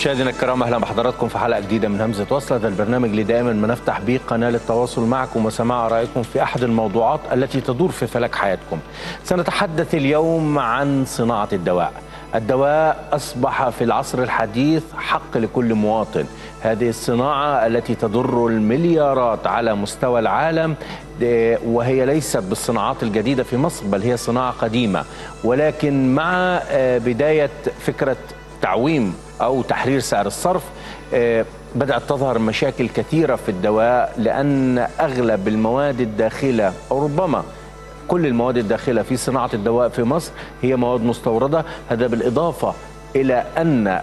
مشاهدينا الكرام اهلا بحضراتكم في حلقه جديده من همزه وصل هذا البرنامج اللي دائما بنفتح بيه قناه للتواصل معكم وسماع ارائكم في احد الموضوعات التي تدور في فلك حياتكم. سنتحدث اليوم عن صناعه الدواء. الدواء اصبح في العصر الحديث حق لكل مواطن. هذه الصناعه التي تضر المليارات على مستوى العالم وهي ليست بالصناعات الجديده في مصر بل هي صناعه قديمه ولكن مع بدايه فكره تعويم او تحرير سعر الصرف بدات تظهر مشاكل كثيره في الدواء لان اغلب المواد الداخله او ربما كل المواد الداخله في صناعه الدواء في مصر هي مواد مستورده هذا بالاضافه الى ان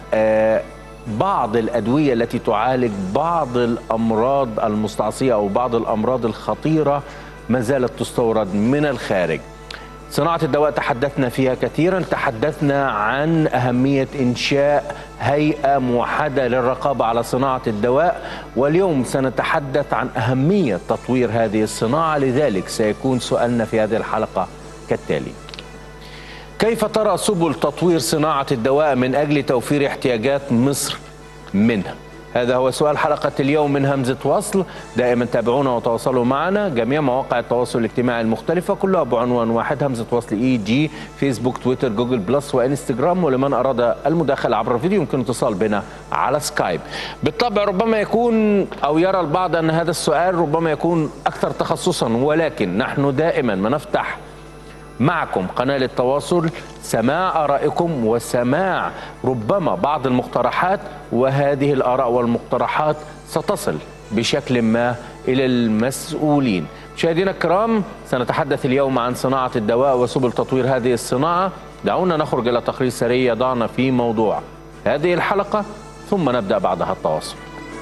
بعض الادويه التي تعالج بعض الامراض المستعصيه او بعض الامراض الخطيره ما زالت تستورد من الخارج صناعة الدواء تحدثنا فيها كثيرا تحدثنا عن أهمية إنشاء هيئة موحدة للرقابة على صناعة الدواء واليوم سنتحدث عن أهمية تطوير هذه الصناعة لذلك سيكون سؤالنا في هذه الحلقة كالتالي كيف ترى سبل تطوير صناعة الدواء من أجل توفير احتياجات مصر منها هذا هو سؤال حلقة اليوم من همزة وصل دائما تابعونا وتواصلوا معنا جميع مواقع التواصل الاجتماعي المختلفة كلها بعنوان واحد همزة وصل اي جي فيسبوك تويتر جوجل بلس وانستجرام ولمن أراد المداخلة عبر الفيديو يمكن الاتصال بنا على سكايب بالطبع ربما يكون أو يرى البعض أن هذا السؤال ربما يكون أكثر تخصصا ولكن نحن دائما ما نفتح معكم قناة للتواصل سماع آرائكم وسماع ربما بعض المقترحات وهذه الآراء والمقترحات ستصل بشكل ما إلى المسؤولين مشاهدينا الكرام سنتحدث اليوم عن صناعة الدواء وسبل تطوير هذه الصناعة دعونا نخرج إلى تقرير سريع يضعنا في موضوع هذه الحلقة ثم نبدأ بعدها التواصل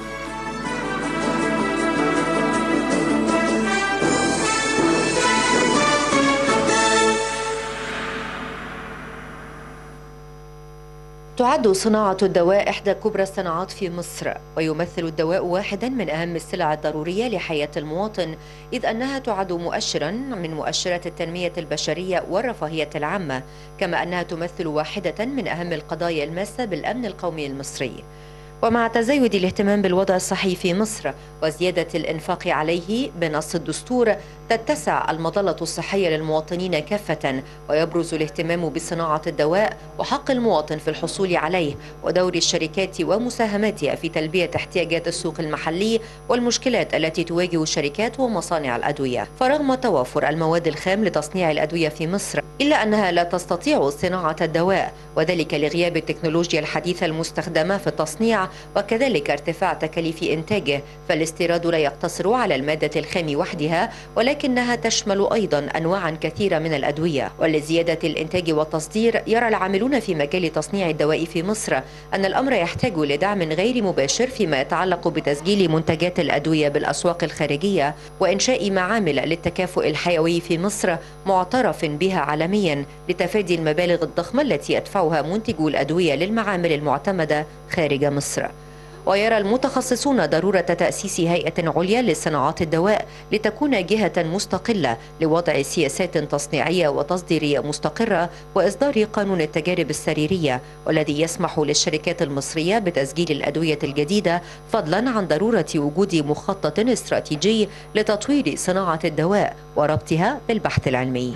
تعد صناعة الدواء إحدى كبرى الصناعات في مصر ويمثل الدواء واحدا من أهم السلع الضرورية لحياة المواطن إذ أنها تعد مؤشرا من مؤشرات التنمية البشرية والرفاهية العامة كما أنها تمثل واحدة من أهم القضايا الماسة بالأمن القومي المصري ومع تزايد الاهتمام بالوضع الصحي في مصر وزيادة الإنفاق عليه بنص الدستور تتسع المظلة الصحية للمواطنين كافة ويبرز الاهتمام بصناعة الدواء وحق المواطن في الحصول عليه ودور الشركات ومساهماتها في تلبية احتياجات السوق المحلي والمشكلات التي تواجه الشركات ومصانع الأدوية فرغم توافر المواد الخام لتصنيع الأدوية في مصر إلا أنها لا تستطيع صناعة الدواء وذلك لغياب التكنولوجيا الحديثة المستخدمة في التصنيع وكذلك ارتفاع تكاليف إنتاجه فالاستيراد لا يقتصر على المادة الخام وحدها ولكنها تشمل أيضا أنواعا كثيرة من الأدوية ولزيادة الإنتاج والتصدير يرى العاملون في مجال تصنيع الدواء في مصر أن الأمر يحتاج لدعم غير مباشر فيما يتعلق بتسجيل منتجات الأدوية بالأسواق الخارجية وإنشاء معامل للتكافؤ الحيوي في مصر معترف بها عالميا لتفادي المبالغ الضخمة التي يدفعها منتجو الأدوية للمعامل المعتمدة خارج مصر ويرى المتخصصون ضرورة تأسيس هيئة عليا لصناعات الدواء لتكون جهة مستقلة لوضع سياسات تصنيعية وتصديرية مستقرة وإصدار قانون التجارب السريرية والذي يسمح للشركات المصرية بتسجيل الأدوية الجديدة فضلا عن ضرورة وجود مخطط استراتيجي لتطوير صناعة الدواء وربطها بالبحث العلمي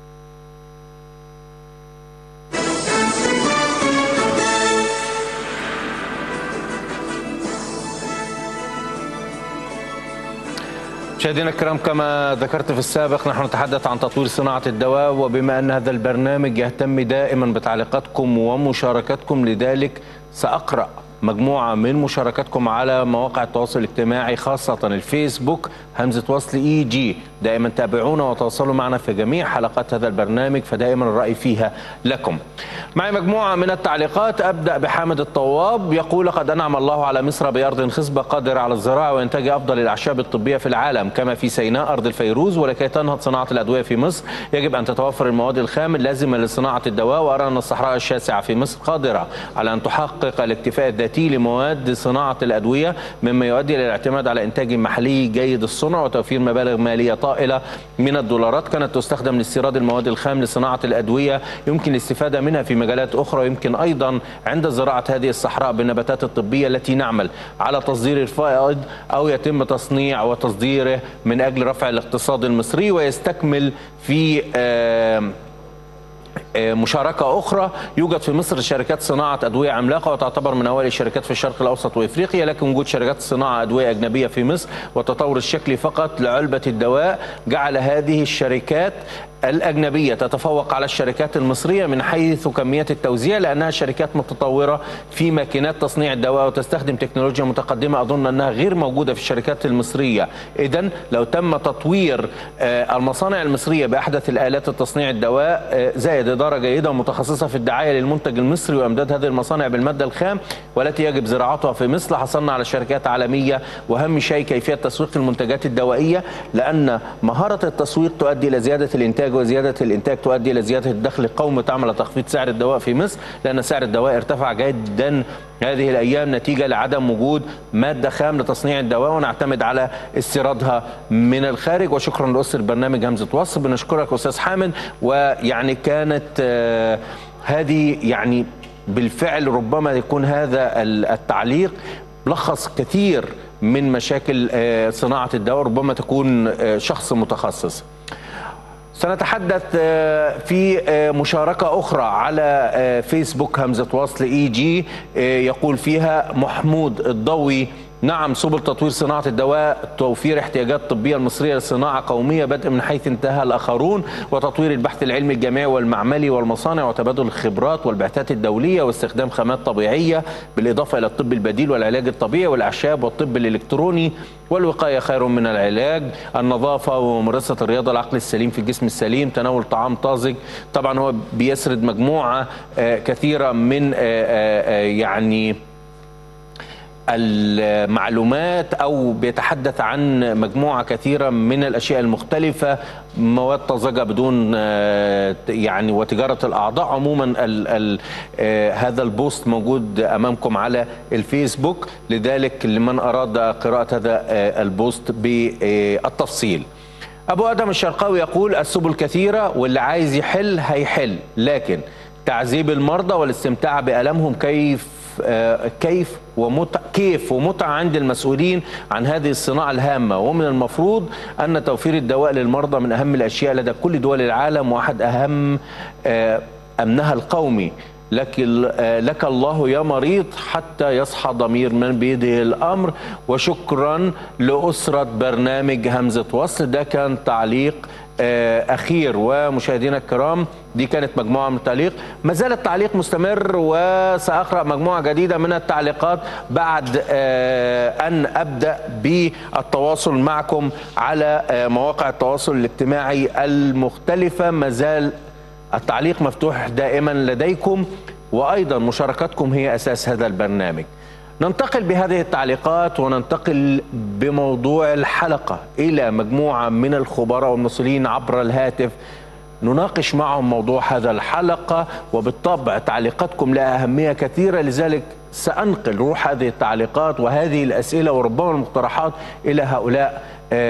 مشاهدينا الكرام كما ذكرت في السابق نحن نتحدث عن تطوير صناعة الدواء وبما أن هذا البرنامج يهتم دائما بتعليقاتكم ومشاركاتكم لذلك سأقرأ مجموعة من مشاركاتكم على مواقع التواصل الاجتماعي خاصة الفيسبوك همزة وصل اي جي دائما تابعونا وتواصلوا معنا في جميع حلقات هذا البرنامج فدائما الرأي فيها لكم معي مجموعة من التعليقات أبدأ بحامد الطواب يقول لقد أنعم الله على مصر بأرض خصبة قادرة على الزراعة وإنتاج أفضل الأعشاب الطبية في العالم كما في سيناء أرض الفيروز ولكي تنهض صناعة الأدوية في مصر يجب أن تتوفر المواد الخام اللازمة لصناعة الدواء وأرى أن الصحراء الشاسعة في مصر قادرة على أن تحقق الاكتفاء الذاتي لمواد صناعة الأدوية مما يؤدي إلى الاعتماد على إنتاج محلي جيد الصنع وتوفير مبالغ مالية طائلة من الدولارات كانت تستخدم لاستيراد المواد الخام لصناعة الأدوية يمكن الاستفادة منها في مجالات أخرى يمكن أيضا عند زراعة هذه الصحراء بالنباتات الطبية التي نعمل على تصدير الفائض أو يتم تصنيع وتصديره من أجل رفع الاقتصاد المصري ويستكمل في آه مشاركة أخرى يوجد في مصر شركات صناعة أدوية عملاقة وتعتبر من أوائل الشركات في الشرق الأوسط وإفريقيا لكن وجود شركات صناعة أدوية أجنبية في مصر وتطور الشكل فقط لعلبة الدواء جعل هذه الشركات الأجنبية تتفوق على الشركات المصرية من حيث كميات التوزيع لأنها شركات متطورة في ماكينات تصنيع الدواء وتستخدم تكنولوجيا متقدمة أظن أنها غير موجودة في الشركات المصرية إذا لو تم تطوير المصانع المصرية بأحدث الآلات التصنيع الدواء زائد إدارة جيدة ومتخصصة في الدعاية للمنتج المصري وإمداد هذه المصانع بالمادة الخام والتي يجب زراعتها في مصر حصلنا على شركات عالمية وأهم شيء كيفية تسويق المنتجات الدوائية لأن مهارة التسويق تؤدي إلى زيادة الإنتاج الانتاج وزياده الانتاج تؤدي الى زياده الدخل القومي تعمل تخفيض سعر الدواء في مصر لان سعر الدواء ارتفع جدا هذه الايام نتيجه لعدم وجود ماده خام لتصنيع الدواء ونعتمد على استيرادها من الخارج وشكرا لاسره برنامج همزه وصف بنشكرك استاذ حامد ويعني كانت آه هذه يعني بالفعل ربما يكون هذا التعليق لخص كثير من مشاكل آه صناعه الدواء ربما تكون آه شخص متخصص سنتحدث في مشاركة أخرى على فيسبوك همزة وصل إي جي يقول فيها محمود الضوي نعم سبل تطوير صناعة الدواء توفير احتياجات الطبية المصرية لصناعة قومية بدء من حيث انتهى الآخرون وتطوير البحث العلمي الجامعي والمعملي والمصانع وتبادل الخبرات والبعثات الدولية واستخدام خامات طبيعية بالإضافة إلى الطب البديل والعلاج الطبيعي والأعشاب والطب الإلكتروني والوقاية خير من العلاج النظافة وممارسة الرياضة العقل السليم في الجسم السليم تناول طعام طازج طبعا هو بيسرد مجموعة كثيرة من يعني المعلومات او بيتحدث عن مجموعه كثيره من الاشياء المختلفه مواد طازجه بدون يعني وتجاره الاعضاء عموما ال ال هذا البوست موجود امامكم على الفيسبوك لذلك لمن اراد قراءه هذا البوست بالتفصيل ابو ادم الشرقاوي يقول السبل كثيره واللي عايز يحل هيحل لكن تعذيب المرضى والاستمتاع بالامهم كيف كيف ومتع كيف ومتعة عند المسؤولين عن هذه الصناعة الهامة ومن المفروض أن توفير الدواء للمرضى من أهم الأشياء لدى كل دول العالم وأحد أهم أمنها القومي لك لك الله يا مريض حتى يصحى ضمير من بيده الامر وشكرا لاسره برنامج همزه وصل ده كان تعليق اخير ومشاهدينا الكرام دي كانت مجموعه من التعليق ما زال التعليق مستمر وساقرا مجموعه جديده من التعليقات بعد ان ابدا بالتواصل معكم على مواقع التواصل الاجتماعي المختلفه ما زال التعليق مفتوح دائما لديكم وايضا مشاركتكم هي اساس هذا البرنامج. ننتقل بهذه التعليقات وننتقل بموضوع الحلقه الى مجموعه من الخبراء والمسؤولين عبر الهاتف نناقش معهم موضوع هذا الحلقه وبالطبع تعليقاتكم لها اهميه كثيره لذلك سانقل روح هذه التعليقات وهذه الاسئله وربما المقترحات الى هؤلاء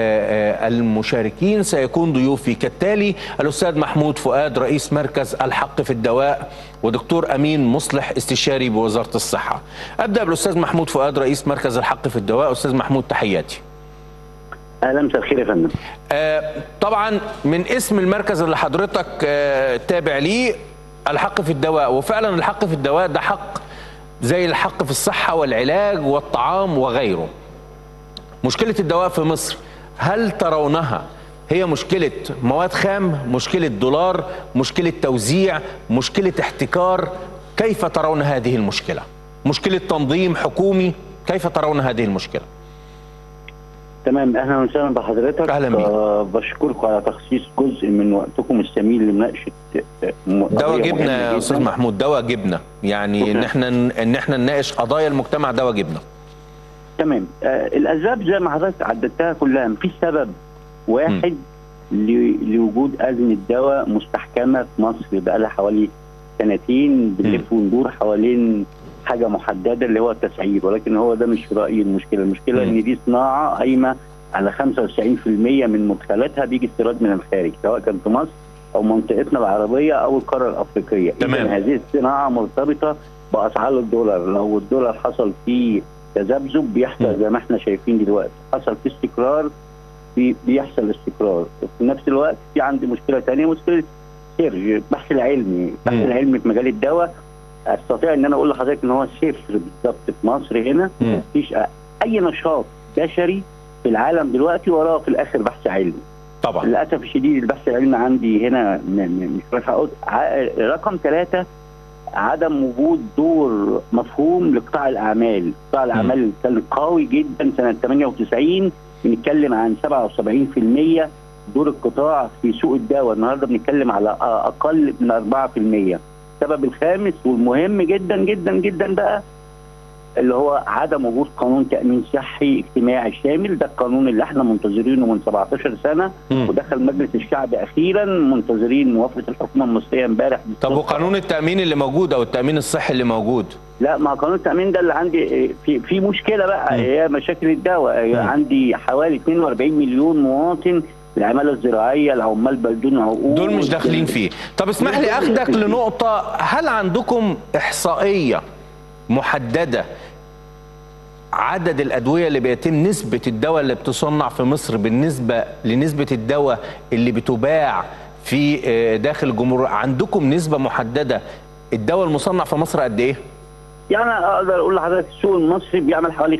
المشاركين سيكون ضيوفي كالتالي الأستاذ محمود فؤاد رئيس مركز الحق في الدواء ودكتور أمين مصلح استشاري بوزارة الصحة أبدأ بالأستاذ محمود فؤاد رئيس مركز الحق في الدواء أستاذ محمود تحياتي اهلا مساء الخير يا فندم آه طبعا من اسم المركز اللي حضرتك آه تابع ليه الحق في الدواء وفعلا الحق في الدواء ده حق زي الحق في الصحة والعلاج والطعام وغيره مشكلة الدواء في مصر هل ترونها هي مشكلة مواد خام مشكلة دولار مشكلة توزيع مشكلة احتكار كيف ترون هذه المشكلة مشكلة تنظيم حكومي كيف ترون هذه المشكلة تمام اهلا وسهلا بحضرتك أهلا بيك. آه بشكركم على تخصيص جزء من وقتكم الثمين لمناقشه آه، م- ده قضية واجبنا مهمة يا جداً. استاذ محمود ده واجبنا يعني ان شكراً. احنا ان احنا نناقش قضايا المجتمع ده واجبنا تمام آه الاسباب زي ما حضرتك عددتها كلها مفيش سبب واحد ل- لوجود ازمه دواء مستحكمه في مصر بقى لها حوالي سنتين بنلف وندور حوالين حاجه محدده اللي هو التسعير ولكن هو ده مش رايي المشكله المشكله مم. ان دي صناعه قايمه على 95% من مدخلاتها بيجي استيراد من الخارج سواء كان في مصر او منطقتنا العربيه او القاره الافريقيه تمام. إذن هذه الصناعه مرتبطه باسعار الدولار لو الدولار حصل فيه تذبذب بيحصل زي ما احنا شايفين دلوقتي حصل فيه استقرار بي- بيحصل استقرار وفي نفس الوقت في عندي مشكله ثانيه مشكله سيرج البحث العلمي البحث مم. العلمي في مجال الدواء استطيع ان انا اقول لحضرتك ان هو صفر بالظبط في مصر هنا مم. مفيش اي نشاط بشري في العالم دلوقتي وراه في الاخر بحث علمي طبعا للاسف الشديد البحث العلمي عندي هنا م- م- مش رايح اقول ع- رقم ثلاثه عدم وجود دور مفهوم لقطاع الاعمال، قطاع الاعمال كان قوي جدا سنه 98 بنتكلم عن 77% دور القطاع في سوق الدواء، النهارده بنتكلم على أ- اقل من 4%. السبب الخامس والمهم جدا جدا جدا بقى اللي هو عدم وجود قانون تامين صحي اجتماعي شامل ده القانون اللي احنا منتظرينه من 17 سنه مم. ودخل مجلس الشعب اخيرا منتظرين موافقه الحكومه المصريه امبارح طب وقانون التامين اللي موجود او التامين الصحي اللي موجود لا ما قانون التامين ده اللي عندي في في مشكله بقى مم. هي مشاكل الدواء مم. عندي حوالي 42 مليون مواطن العماله الزراعيه العمال بدون عقود دول مش داخلين فيه طب اسمح لي اخدك لنقطه هل عندكم احصائيه محدده عدد الادويه اللي بيتم نسبه الدواء اللي بتصنع في مصر بالنسبه لنسبه الدواء اللي بتباع في آه، داخل الجمهوريه عندكم نسبه محدده الدواء المصنع في مصر قد ايه يعني اقدر اقول لحضرتك السوق المصري بيعمل حوالي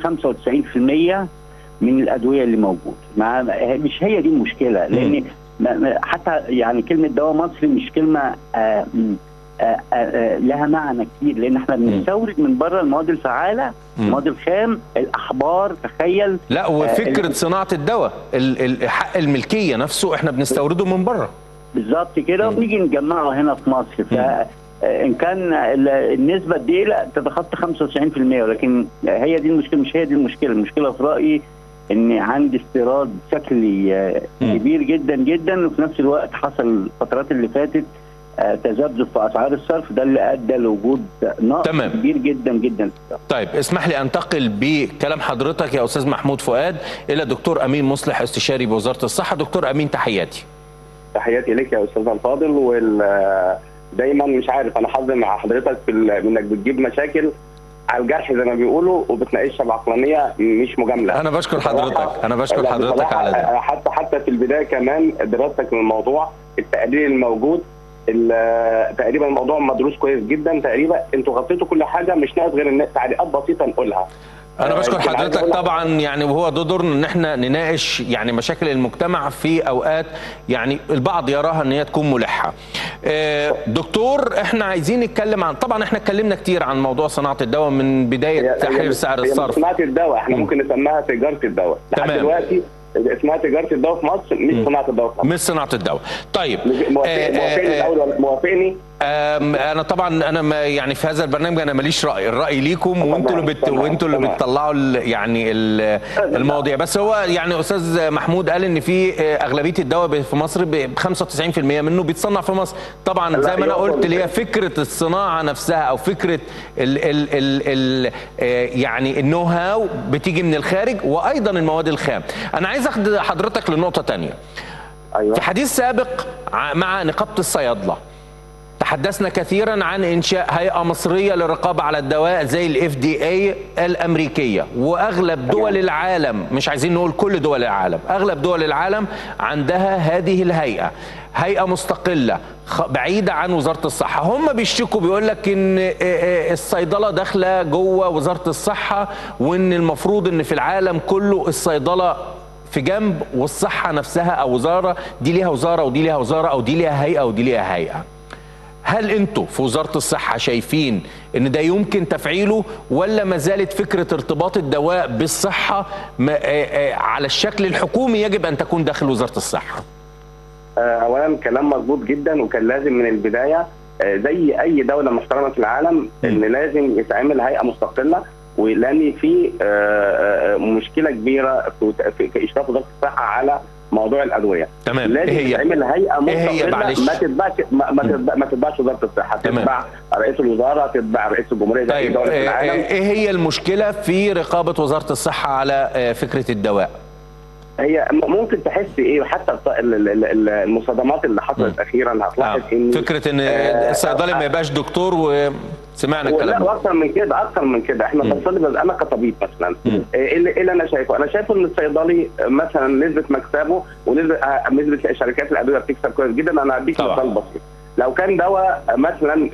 95% من الادويه اللي موجوده مع مش هي دي المشكله لان ما- ما- حتى يعني كلمه دواء مصري مش كلمه آه م- آه آه آه لها معنى كتير لان احنا بنستورد من بره المواد الفعاله مم. المواد الخام الاحبار تخيل لا وفكره ال- صناعه الدواء ال- ال- حق الملكيه نفسه احنا بنستورده من بره بالظبط كده مم. ونيجي نجمعه هنا في مصر ف ان كان ال- النسبه دي لا تتخطى 95% ولكن هي دي المشكله مش هي دي المشكله المشكله في رايي ان عندي استيراد شكلي آه، مم. كبير جدا جدا وفي نفس الوقت حصل الفترات اللي فاتت آه، تذبذب في اسعار الصرف ده اللي ادى لوجود نقص تمام. كبير جدا جدا طيب اسمح لي انتقل بكلام حضرتك يا استاذ محمود فؤاد الى دكتور امين مصلح استشاري بوزاره الصحه دكتور امين تحياتي تحياتي لك يا استاذ الفاضل وال دايما مش عارف انا حظي مع حضرتك في ال- انك بتجيب مشاكل على الجرح زي ما بيقولوا وبتناقشها بعقلانيه مش مجامله انا بشكر حضرتك بصراحة- انا بشكر لا، حضرتك بصراحة على ده حتى حتى في البدايه كمان دراستك للموضوع التقرير الموجود ال- تقريبا الموضوع مدروس كويس جدا تقريبا انتوا غطيتوا كل حاجه مش ناقص غير إن تعليقات بسيطه نقولها انا آه، بشكر يمكن عايز حضرتك أقول لك- طبعا يعني وهو ده دورنا ان احنا نناقش يعني مشاكل المجتمع في اوقات يعني البعض يراها ان هي تكون ملحه آه، دكتور احنا عايزين نتكلم عن طبعا احنا اتكلمنا كتير عن موضوع صناعه الدواء من بدايه هي- تحرير هي- سعر هي مش الصرف صناعه الدواء احنا مم. ممكن نسميها تجاره الدواء لحد تمام. دلوقتي اسمها تجاره الدواء في مصر مش صناعه الدواء في مصر مش صناعه الدواء طيب موافق- آه، موافقني آه، الاول ولا موافقني آم، انا طبعا انا ما يعني في هذا البرنامج انا ماليش راي الراي ليكم وانتوا اللي بت... تمام، وانتوا اللي تمام. بتطلعوا ال... يعني ال... المواضيع بس هو يعني استاذ محمود قال ان في آه، اغلبيه الدواء ب- في مصر ب 95% منه بيتصنع في مصر طبعا لا، زي ما انا يقصد- قلت اللي هي فكره الصناعه نفسها او فكره ال... ال... ال... ال... آه، يعني النو هاو بتيجي من الخارج وايضا المواد الخام انا عايز اخد حضرتك لنقطه تانية ايوه في حديث سابق ع- مع نقابة الصيادلة تحدثنا كثيرا عن انشاء هيئه مصريه للرقابه على الدواء زي الاف دي اي الامريكيه واغلب دول العالم مش عايزين نقول كل دول العالم اغلب دول العالم عندها هذه الهيئه هيئه مستقله خ- بعيده عن وزاره الصحه هم بيشتكوا بيقول لك ان آه، آه، الصيدله داخله جوه وزاره الصحه وان المفروض ان في العالم كله الصيدله في جنب والصحه نفسها او وزاره دي ليها وزاره ودي ليها وزاره او دي ليها هيئه ودي ليها هيئه هل انتوا في وزاره الصحه شايفين ان ده يمكن تفعيله ولا ما زالت فكره ارتباط الدواء بالصحه ما- آه، آه، على الشكل الحكومي يجب ان تكون داخل وزاره الصحه آه، اولا كلام مظبوط جدا وكان لازم من البدايه آه، زي اي دوله محترمه في العالم ان لازم يتعمل هيئه مستقله ولان في آه، آه، مشكله كبيره في في- في اشراف وزاره الصحه على موضوع الادويه تمام لازم ايه هي يتعمل هيئه إيه هي مستقله معلش؟ ما تتبعش ما, ما, تتبع ما تتبعش وزاره الصحه تمام. تتبع رئيس الوزاره تتبع رئيس الجمهوريه زي اي طيب دوله في آه، العالم آه، ايه هي المشكله في رقابه وزاره الصحه على آه، فكره الدواء هي م- ممكن تحس ايه حتى الط- ال- ال- ال- المصادمات اللي حصلت اخيرا هتلاحظ آه. ان فكره ان آه، الصيدلي ما يبقاش دكتور وسمعنا الكلام لا ده واكثر من كده اكثر من كده احنا مم. بنصلي انا كطبيب مثلا مم. ايه اللي, إيه اللي انا شايفه؟ انا شايفه ان الصيدلي مثلا نسبه مكسبه ونسبه آه، نسبه شركات الادويه بتكسب كويس جدا انا هديك طبعا. مثال بسيط لو كان دواء مثلا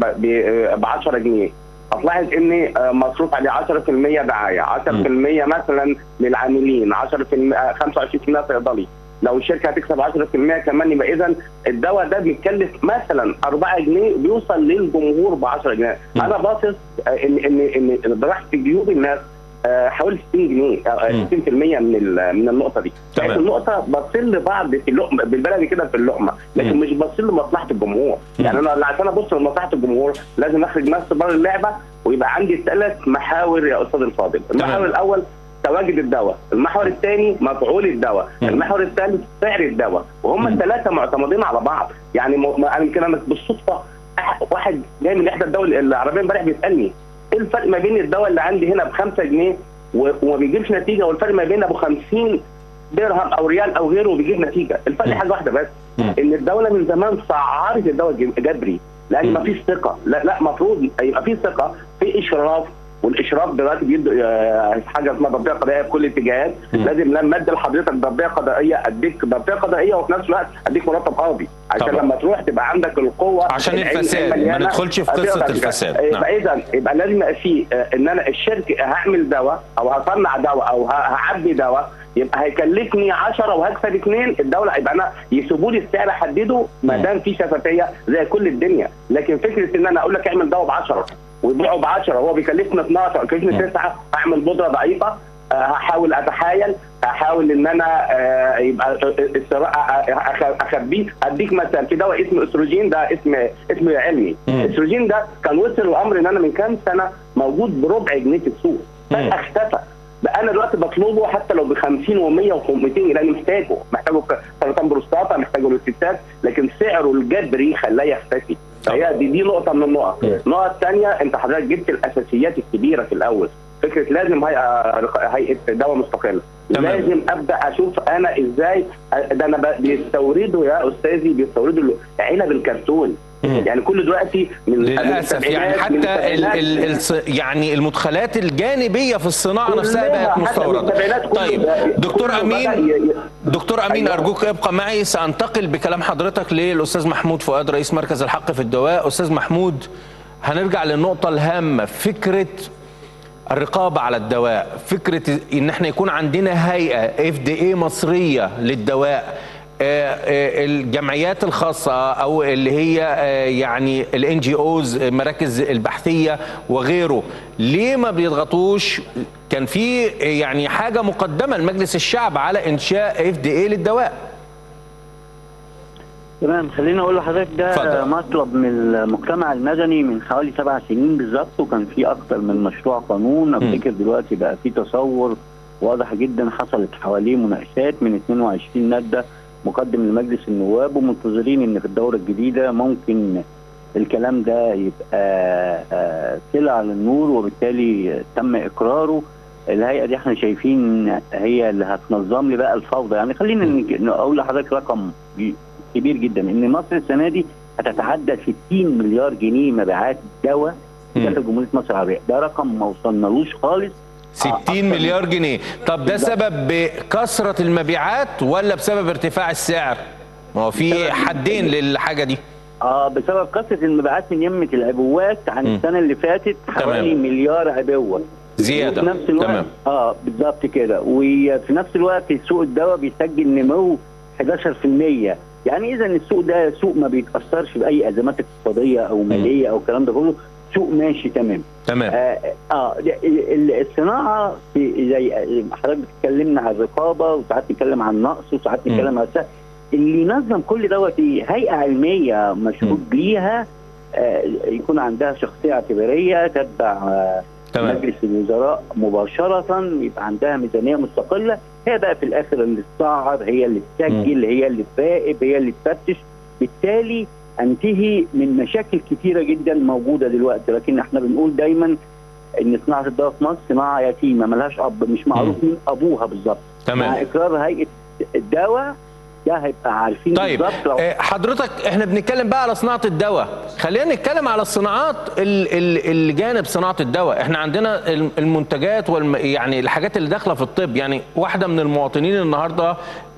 ب 10 جنيه هتلاحظ ان آه، مصروف عليه 10% دعايه 10% مثلا للعاملين 10% آه، 25% صيدلي لو الشركه هتكسب 10% كمان يبقى اذا الدواء ده بيتكلف مثلا 4 جنيه بيوصل للجمهور ب 10 جنيه مم. انا باصص آه، ان ان ان راح في جيوب الناس آه، حوالي 60 جنيه آه، مم. 60% من ال- من النقطه دي تمام. بقيت النقطه باصين لبعض في اللقمه بالبلدي كده في اللقمه لكن مم. مش باصين لمصلحه الجمهور مم. يعني انا عشان ابص لمصلحه الجمهور لازم اخرج نفسي بره اللعبه ويبقى عندي ثلاث محاور يا استاذ الفاضل المحور الاول تواجد الدواء المحور الثاني مفعول الدواء مم. المحور الثالث سعر الدواء وهم مم. الثلاثه معتمدين على بعض يعني م... ما- انا يمكن انا بالصدفه أح- واحد جاي من احدى الدول العربيه امبارح بيسالني ايه الفرق ما بين الدواء اللي عندي هنا ب 5 جنيه و- وما بيجيبش نتيجه والفرق ما بين ابو 50 درهم او ريال او غيره وبيجيب نتيجه الفرق مم. حاجه واحده بس مم. ان الدوله من زمان سعرت الدواء الج- جبري لان مم. ما فيش ثقه لا لا المفروض يبقى في ثقه في اشراف والاشراف دلوقتي بيدوا آه، حاجه اسمها ضبطيه قضائيه في كل الاتجاهات مم. لازم لما ادي لحضرتك ضبطيه قضائيه اديك ضبطيه قضائيه وفي نفس الوقت اديك مرتب قاضي عشان طبعا. لما تروح تبقى عندك القوه عشان العلم- الفساد، ما المليانة. ندخلش في قصة أديك قضائية. الفساد. آه، نعم. يبقى اذا يبقى لازم يبقى في آه، ان انا الشركه هعمل دواء او هصنع دواء او ه- هعبي دواء يبقى هيكلفني 10 وهكسب اثنين الدوله يبقى انا يسيبوا لي السعر احدده ما مم. دام في شفافيه زي كل الدنيا لكن فكره ان انا اقول لك اعمل دواء ب 10 ويبيعه ب 10 وهو بيكلفني 12 بيكلفني مم. 9 هعمل بودره ضعيفه آه، هحاول اتحايل هحاول ان انا آه، يبقى الصراع- أخ- اخبيه اديك مثلا في دواء اسمه استروجين ده اسم اسم علمي مم. الاستروجين ده كان وصل الامر ان انا من كام سنه موجود بربع جنيه في السوق مم. فجاه اختفى بقى انا دلوقتي بطلبه حتى لو ب 50 و100 و200 لاني محتاجه محتاجه في سرطان بروستاتا محتاجه للستات لكن سعره الجبري خلاه يختفي فهي دي دي نقطه من النقط مم. النقطه الثانيه انت حضرتك جبت الاساسيات الكبيره في الاول فكره لازم هيئه هيئه دواء مستقله تمام. لازم ابدا اشوف انا ازاي ده انا ب- بيستوردوا يا استاذي بيستوردوا علب الكرتون مم. يعني كل دلوقتي من من للاسف يعني السبعينات- من حتى ال ال السبعينات ال يعني المدخلات الجانبيه في الصناعه نفسها كلها بقت حتى من مستورده السبعينات كله طيب بقى- دكتور كله امين بدأ ي- ي- دكتور امين أيوة. ارجوك ابقى معي سانتقل بكلام حضرتك للاستاذ محمود فؤاد رئيس مركز الحق في الدواء استاذ محمود هنرجع للنقطه الهامه فكره الرقابه على الدواء فكره ان احنا يكون عندنا هيئه اف دي اي مصريه للدواء آه، آه، الجمعيات الخاصه او اللي هي آه، يعني الان جي اوز مراكز البحثيه وغيره ليه ما بيضغطوش كان في آه، يعني حاجه مقدمه لمجلس الشعب على انشاء اف دي اي للدواء تمام خليني اقول لحضرتك ده اتفضل. مطلب من المجتمع المدني من حوالي سبع سنين بالظبط وكان في اكتر من مشروع قانون افتكر دلوقتي بقى في تصور واضح جدا حصلت حواليه مناقشات من 22 ماده مقدم لمجلس النواب ومنتظرين ان في الدوره الجديده ممكن الكلام ده يبقى آه، طلع للنور وبالتالي تم اقراره الهيئه دي احنا شايفين هي اللي هتنظم لي بقى الفوضى يعني خلينا نج- اقول لحضرتك رقم كبير جدا ان مصر السنه دي هتتعدى 60 مليار جنيه مبيعات دواء مم. داخل جمهوريه مصر العربيه ده رقم ما وصلنالوش خالص 60 أكتر مليار جنيه طب ده بالظبط. سبب بكثرة المبيعات ولا بسبب ارتفاع السعر ما هو في بسبب- حدين للحاجة دي اه بسبب كثره المبيعات من يمه العبوات عن مم. السنه اللي فاتت حوالي تمام. مليار عبوه زيادة وفي نفس الوقت تمام اه بالظبط كده وفي نفس الوقت سوق الدواء بيسجل نمو 11% يعني اذا السوق ده سوق ما بيتاثرش باي ازمات اقتصاديه او ماليه او الكلام ده كله سوق ماشي تمام تمام اه, آه ده- ال- الصناعه في زي حضرتك بتتكلمنا عن الرقابه وساعات نتكلم عن نقص وساعات مم. نتكلم عن السعر اللي ينظم كل دوت ايه؟ هيئه علميه مشهود ليها آه يكون عندها شخصيه اعتباريه تتبع آه تمام مجلس الوزراء مباشرة يبقى عندها ميزانية مستقلة هي بقى في الآخر اللي تسعر هي اللي تسجل هي اللي تراقب هي اللي تفتش بالتالي انتهي من مشاكل كتيرة جدا موجودة دلوقتي لكن احنا بنقول دايما ان صناعة الدواء في مصر صناعة يتيمة ملهاش أب مش معروف مين أبوها بالظبط تمام. مع اقرار هيئه الدواء ده هيبقى عارفين طيب بالظبط لو- آه، حضرتك احنا بنتكلم بقى على صناعه الدواء خلينا نتكلم على الصناعات ال- ال- اللي جانب صناعه الدواء احنا عندنا الم- المنتجات والم يعني الحاجات اللي داخله في الطب يعني واحده من المواطنين النهارده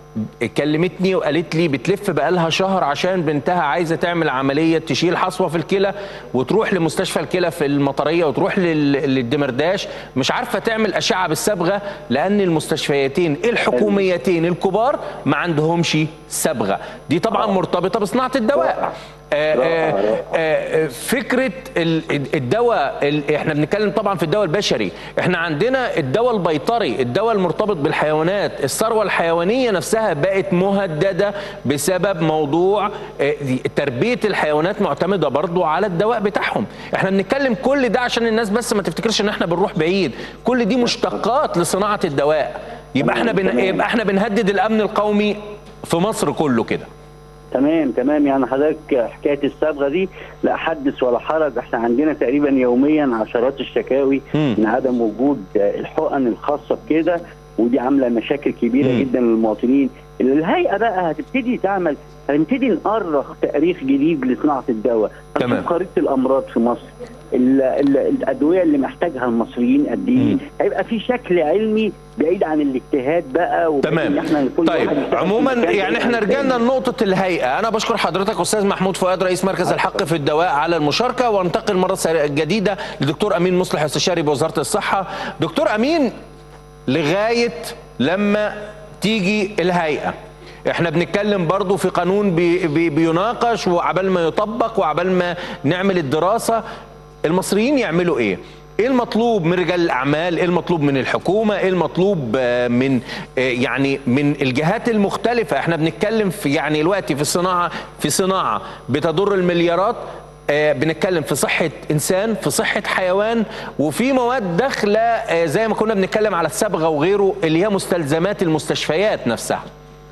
كلمتني وقالت لي بتلف بقالها شهر عشان بنتها عايزه تعمل عمليه تشيل حصوه في الكلى وتروح لمستشفى الكلى في المطريه وتروح لل- للدمرداش مش عارفه تعمل اشعه بالصبغه لان المستشفياتين الحكوميتين الكبار ما عندهمش صبغه دي طبعا مرتبطه بصناعه الدواء آه، آه، آه، فكره ال- الدواء ال- احنا بنتكلم طبعا في الدواء البشري احنا عندنا الدواء البيطري الدواء المرتبط بالحيوانات الثروه الحيوانيه نفسها بقت مهدده بسبب موضوع آه، تربيه الحيوانات معتمده برضو على الدواء بتاعهم احنا بنتكلم كل ده عشان الناس بس ما تفتكرش ان احنا بنروح بعيد كل دي مشتقات لصناعه الدواء يبقى احنا بن... يبقى احنا بنهدد الامن القومي في مصر كله كده تمام تمام يعني حضرتك حكايه الصبغه دي لا حدث ولا حرج احنا عندنا تقريبا يوميا عشرات الشكاوي مم. من عدم وجود الحقن الخاصه بكده ودي عامله مشاكل كبيره مم. جدا للمواطنين الهيئه بقى هتبتدي تعمل هنبتدي نأرخ تاريخ جديد لصناعه الدواء تمام. هنشوف خريطه الامراض في مصر ال ال الادويه اللي محتاجها المصريين قد ايه مم. هيبقى في شكل علمي بعيد عن الاجتهاد بقى وبعيد تمام إن احنا كل طيب واحد يشتغل في عموما مكان يعني احنا بعيد عن رجعنا التاني. لنقطة الهيئة أنا بشكر حضرتك أستاذ محمود فؤاد رئيس مركز الحق في الدواء على المشاركة وانتقل مرة سريعة جديدة لدكتور أمين مصلح استشاري بوزارة الصحة دكتور أمين لغاية لما تيجي الهيئة احنا بنتكلم برضو في قانون بي بي بيناقش وعبال ما يطبق وعبال ما نعمل الدراسة المصريين يعملوا ايه ايه المطلوب من رجال الاعمال ايه المطلوب من الحكومه ايه المطلوب آه، من آه، يعني من الجهات المختلفه احنا بنتكلم في يعني دلوقتي في صناعه في صناعه بتضر المليارات آه، بنتكلم في صحة إنسان في صحة حيوان وفي مواد داخلة آه، زي ما كنا بنتكلم على الصبغة وغيره اللي هي مستلزمات المستشفيات نفسها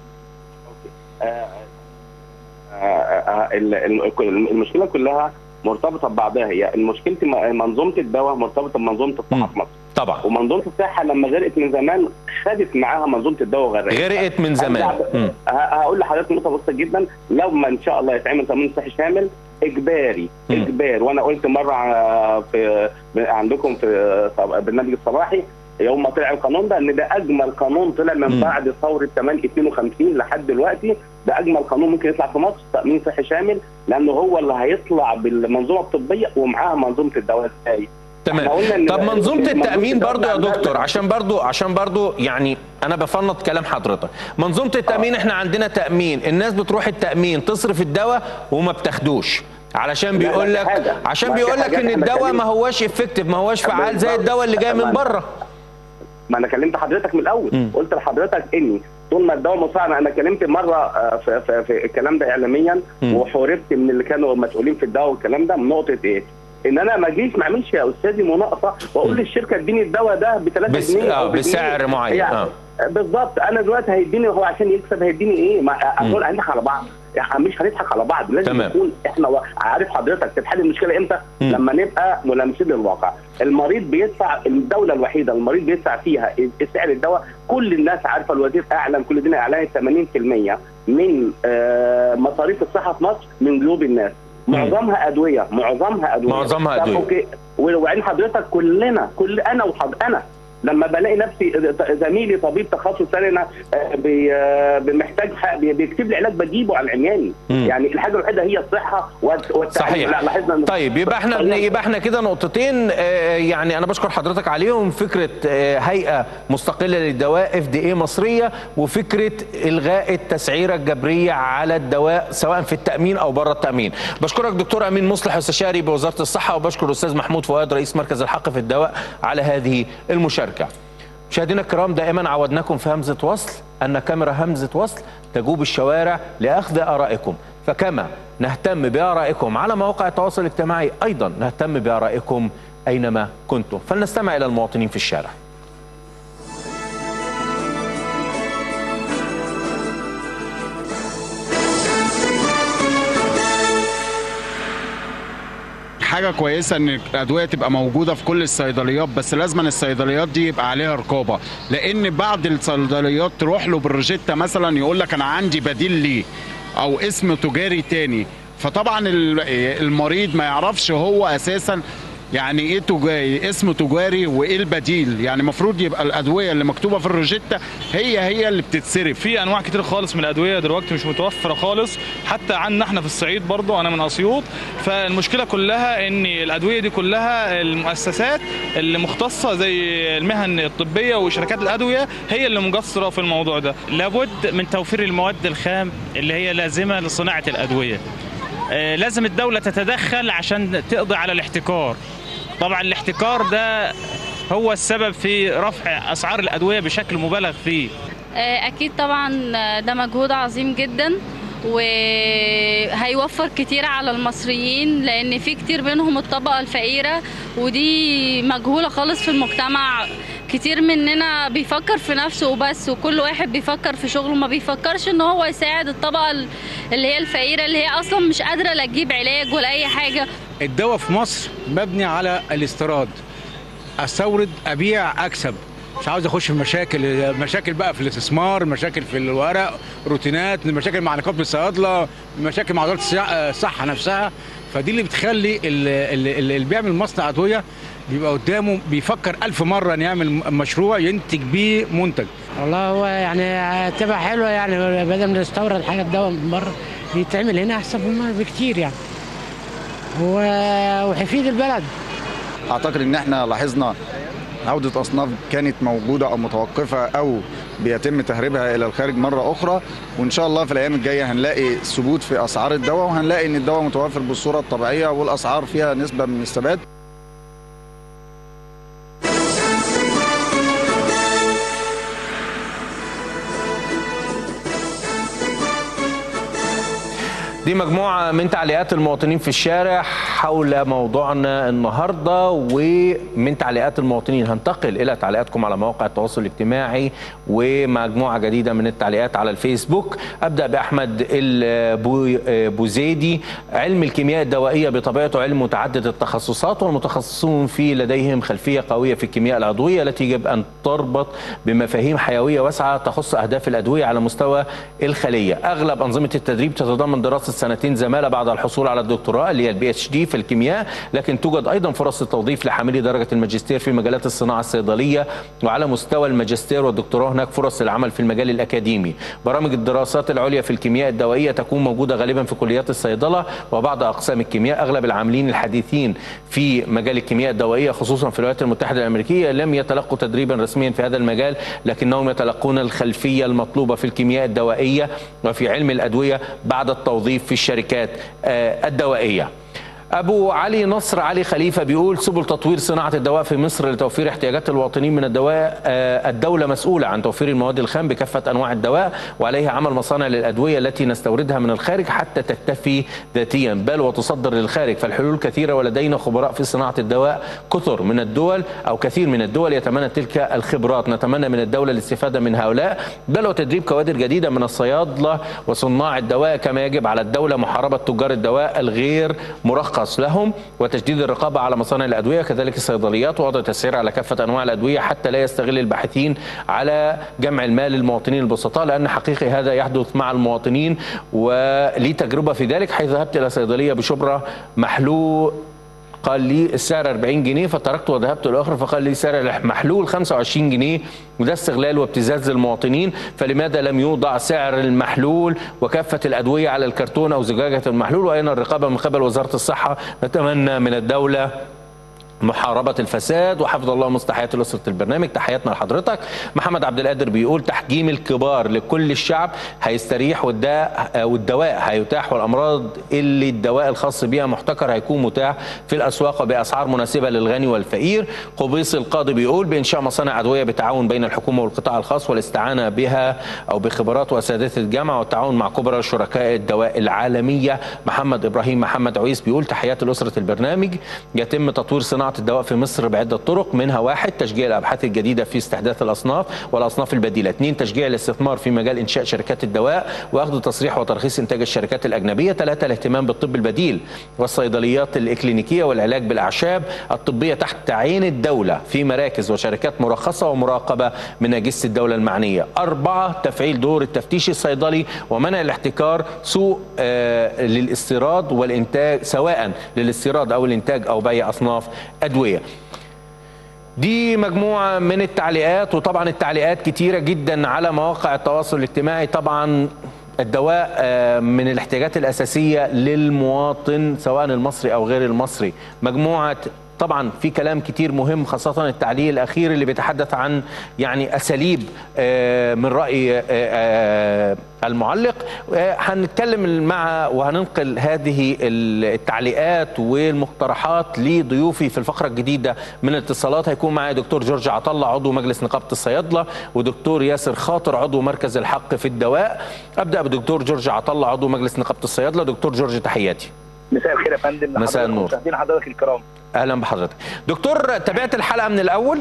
آه، آه، ال- ال- المشكله كلها مرتبطه ببعضها هي مشكله م- منظومه الدواء مرتبطه بمنظومه الصحه في مصر طبعا ومنظومه الصحه لما غرقت من زمان خدت معاها منظومه الدواء وغرقت غرقت من زمان مم. ه- هقول لحضرتك نقطه بسيطه جدا لو ما ان شاء الله يتعمل تامين صحي شامل اجباري مم. اجباري وانا قلت مره ع- في عندكم في صب- برنامج الصباحي يوم ما طلع القانون ده ان ده اجمل قانون طلع من مم. بعد ثوره 8 52 لحد دلوقتي ده اجمل قانون ممكن يطلع في مصر تامين صحي شامل لانه هو اللي هيطلع بالمنظومه الطبيه ومعاها منظومه الدواء ازاي تمام إحنا قلنا إن طب منظومة منظومة التأمين الدولة برضو يا عندها- دكتور عشان برضو عشان برضو يعني أنا بفنط كلام حضرتك منظومة التأمين إحنا عندنا تأمين الناس بتروح التأمين تصرف الدواء وما بتاخدوش علشان لا، بيقول في لك حاجة. عشان ما في بيقول لك حاجات ان إحنا الدواء بنتكلم- ما هواش افكتيف ما هواش فعال زي بالظبط. الدواء اللي جاي من تمام. بره ما انا كلمت حضرتك من الاول مم. قلت لحضرتك اني طول ما الدواء مصنع انا كلمت مره آه، في, في, في الكلام ده اعلاميا مم. وحوربت من اللي كانوا مسؤولين في الدواء والكلام ده من نقطه ايه؟ ان انا ما اجيش ما اعملش يا استاذي مناقصه واقول للشركه اديني الدواء ده ب 3 بس- جنيه آه، أو بجنيه. بسعر معين، يعني آه. بالظبط انا دلوقتي هيديني هو عشان يكسب هيديني ايه؟ ما اقول هنضحك على بعض يعني مش هنضحك على بعض لازم تمام. يكون احنا و- عارف حضرتك تتحل المشكله امتى؟ مم. لما نبقى ملامسين للواقع المريض بيدفع الدوله الوحيده المريض بيدفع فيها سعر الدواء كل الناس عارفه الوزير اعلن كل دين اعلان 80% من آه، مصاريف الصحه في مصر من جلوب الناس مم. معظمها ادويه معظمها ادويه معظمها طب أدوية. اوكي وبعدين حضرتك كلنا كل انا وحض انا لما بلاقي نفسي زميلي طبيب تخصص ثاني محتاج ح- بي- بيكتب لي علاج بجيبه على العمياني مم. يعني الحاجه الوحيده هي الصحه والت- والتعليم صحيح لا لاحظنا إن- طيب يبقى احنا طيب. يبقى احنا كده نقطتين آه، يعني انا بشكر حضرتك عليهم فكره آه، هيئه مستقله للدواء اف دي اي مصريه وفكره الغاء التسعيره الجبريه على الدواء سواء في التامين او بره التامين بشكرك دكتور امين مصلح استشاري بوزاره الصحه وبشكر الاستاذ محمود فؤاد رئيس مركز الحق في الدواء على هذه المشاركه مشاهدينا الكرام دائما عودناكم في همزة وصل أن كاميرا همزة وصل تجوب الشوارع لأخذ آرائكم فكما نهتم بآرائكم على مواقع التواصل الاجتماعي أيضا نهتم بآرائكم أينما كنتم فلنستمع إلى المواطنين في الشارع حاجه كويسه ان الادويه تبقى موجوده في كل الصيدليات بس لازم الصيدليات دي يبقى عليها رقابه لان بعض الصيدليات تروح له بالروجيتا مثلا يقول لك انا عندي بديل ليه او اسم تجاري تاني فطبعا ال- المريض ما يعرفش هو اساسا يعني ايه تجاري اسم تجاري وايه البديل يعني المفروض يبقى الادويه اللي مكتوبه في الروجيتا هي هي اللي بتتصرف في انواع كتير خالص من الادويه دلوقتي مش متوفره خالص حتى عندنا احنا في الصعيد برضو انا من اسيوط فالمشكله كلها ان الادويه دي كلها المؤسسات اللي مختصه زي المهن الطبيه وشركات الادويه هي اللي مقصره في الموضوع ده لابد من توفير المواد الخام اللي هي لازمه لصناعه الادويه آه، لازم الدوله تتدخل عشان تقضي على الاحتكار طبعا الاحتكار ده هو السبب في رفع اسعار الادويه بشكل مبالغ فيه آه، أكيد طبعا آه، ده مجهود عظيم جدا وهيوفر كتير على المصريين لأن في كتير منهم الطبقة الفقيرة ودي مجهولة خالص في المجتمع كتير مننا بيفكر في نفسه وبس وكل واحد بيفكر في شغله ما بيفكرش ان هو يساعد الطبقة اللي هي الفقيرة اللي هي اصلا مش قادرة لا تجيب علاج ولا اي حاجة الدواء في مصر مبني على الاستيراد استورد ابيع اكسب مش عاوز اخش في مشاكل مشاكل بقى في الاستثمار مشاكل في الورق روتينات مشاكل مع نقابه الصيادله مشاكل مع وزاره الصحة- الصحه نفسها فدي اللي بتخلي ال- ال- ال- اللي بيعمل مصنع ادويه بيبقى قدامه بيفكر ألف مرة إن يعمل مشروع ينتج بيه منتج والله هو يعني تبقى حلوه يعني بدل ما نستورد حاجه دواء من بره يتعمل هنا احسن من بكتير يعني و- وهيفيد البلد اعتقد ان احنا لاحظنا عودة أصناف كانت موجودة أو متوقفة أو بيتم تهريبها إلى الخارج مرة أخرى وإن شاء الله في الأيام الجاية هنلاقي ثبوت في أسعار الدواء وهنلاقي إن الدواء متوفر بالصورة الطبيعية والأسعار فيها نسبة من الثبات دي مجموعة من تعليقات المواطنين في الشارع حول موضوعنا النهاردة ومن تعليقات المواطنين هنتقل إلى تعليقاتكم على مواقع التواصل الاجتماعي ومجموعة جديدة من التعليقات على الفيسبوك أبدأ بأحمد البوزيدي علم الكيمياء الدوائية بطبيعته علم متعدد التخصصات والمتخصصون فيه لديهم خلفية قوية في الكيمياء العضوية التي يجب أن تربط بمفاهيم حيوية واسعة تخص أهداف الأدوية على مستوى الخلية أغلب أنظمة التدريب تتضمن دراسة سنتين زمالة بعد الحصول على الدكتوراه اللي هي البي اتش دي في الكيمياء لكن توجد أيضا فرص التوظيف لحاملي درجة الماجستير في مجالات الصناعة الصيدلية وعلى مستوى الماجستير والدكتوراه هناك فرص للعمل في المجال الأكاديمي برامج الدراسات العليا في الكيمياء الدوائية تكون موجودة غالبا في كليات الصيدلة وبعض أقسام الكيمياء أغلب العاملين الحديثين في مجال الكيمياء الدوائية خصوصا في الولايات المتحدة الأمريكية لم يتلقوا تدريبا رسميا في هذا المجال لكنهم يتلقون الخلفية المطلوبة في الكيمياء الدوائية وفي علم الأدوية بعد التوظيف في الشركات آه، الدوائية أبو علي نصر علي خليفة بيقول سبل تطوير صناعة الدواء في مصر لتوفير احتياجات الواطنين من الدواء آه، الدولة مسؤولة عن توفير المواد الخام بكافة أنواع الدواء وعليها عمل مصانع للأدوية التي نستوردها من الخارج حتى تكتفي ذاتيا بل وتصدر للخارج فالحلول كثيرة ولدينا خبراء في صناعة الدواء كثر من الدول أو كثير من الدول يتمنى تلك الخبرات نتمنى من الدولة الاستفادة من هؤلاء بل وتدريب كوادر جديدة من الصيادلة وصناع الدواء كما يجب على الدولة محاربة تجار الدواء الغير مرخص لهم وتشديد الرقابة على مصانع الأدوية كذلك الصيدليات ووضع تسعير على كافة أنواع الأدوية حتى لا يستغل الباحثين على جمع المال للمواطنين البسطاء لأن حقيقي هذا يحدث مع المواطنين ولي تجربة في ذلك حيث ذهبت إلى صيدلية بشبرا محلول قال لي السعر 40 جنيه فتركت وذهبت الاخر فقال لي سعر المحلول 25 جنيه وده استغلال وابتزاز للمواطنين فلماذا لم يوضع سعر المحلول وكافه الادويه على الكرتون او زجاجه المحلول واين الرقابه من قبل وزاره الصحه نتمنى من الدوله محاربة الفساد وحفظ الله مستحيات أسرة البرنامج تحياتنا لحضرتك محمد عبد القادر بيقول تحجيم الكبار لكل الشعب هيستريح والداء والدواء هيتاح والأمراض اللي الدواء الخاص بها محتكر هيكون متاح في الأسواق بأسعار مناسبة للغني والفقير قبيس القاضي بيقول بإنشاء مصانع أدوية بتعاون بين الحكومة والقطاع الخاص والاستعانة بها أو بخبرات وأساتذة الجامعة والتعاون مع كبرى شركاء الدواء العالمية محمد إبراهيم محمد عويس بيقول تحيات لأسرة البرنامج يتم تطوير صناعة صناعه الدواء في مصر بعده طرق منها واحد تشجيع الابحاث الجديده في استحداث الاصناف والاصناف البديله اثنين تشجيع الاستثمار في مجال انشاء شركات الدواء واخذ تصريح وترخيص انتاج الشركات الاجنبيه ثلاثه الاهتمام بالطب البديل والصيدليات الاكلينيكيه والعلاج بالاعشاب الطبيه تحت عين الدوله في مراكز وشركات مرخصه ومراقبه من اجهزه الدوله المعنيه اربعه تفعيل دور التفتيش الصيدلي ومنع الاحتكار سوء آه للاستيراد والانتاج سواء للاستيراد او الانتاج او بيع اصناف ادويه دي مجموعة من التعليقات وطبعا التعليقات كتيرة جدا على مواقع التواصل الاجتماعي طبعا الدواء آه، من الاحتياجات الأساسية للمواطن سواء المصري أو غير المصري مجموعة طبعا في كلام كتير مهم خاصة التعليق الأخير اللي بيتحدث عن يعني أساليب آه، من رأي آه، آه، المعلق آه، هنتكلم مع وهننقل هذه التعليقات والمقترحات لضيوفي في الفقرة الجديدة من الاتصالات هيكون معايا دكتور جورج عطلة عضو مجلس نقابة الصيادلة ودكتور ياسر خاطر عضو مركز الحق في الدواء أبدأ بدكتور جورج عطلة عضو مجلس نقابة الصيادلة دكتور جورج تحياتي مساء الخير يا فندم مساء لحضرتك النور. ومشاهدين حضرتك الكرام اهلا بحضرتك دكتور تابعت الحلقه من الاول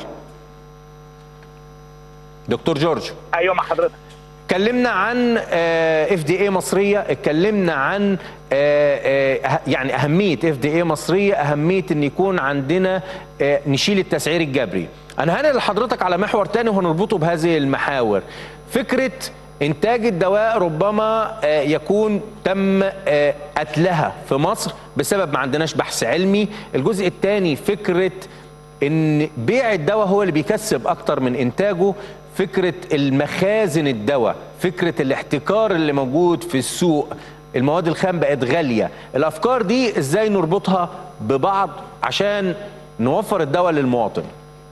دكتور جورج ايوه مع حضرتك اتكلمنا عن اف دي اي مصريه اتكلمنا عن آه، آه، يعني اهميه اف دي اي مصريه اهميه ان يكون عندنا آه، نشيل التسعير الجبري انا هنقل لحضرتك على محور تاني وهنربطه بهذه المحاور فكره انتاج الدواء ربما آه، يكون تم آه، قتلها في مصر بسبب ما عندناش بحث علمي الجزء الثاني فكره ان بيع الدواء هو اللي بيكسب اكتر من انتاجه فكره المخازن الدواء فكره الاحتكار اللي موجود في السوق المواد الخام بقت غاليه الافكار دي ازاي نربطها ببعض عشان نوفر الدواء للمواطن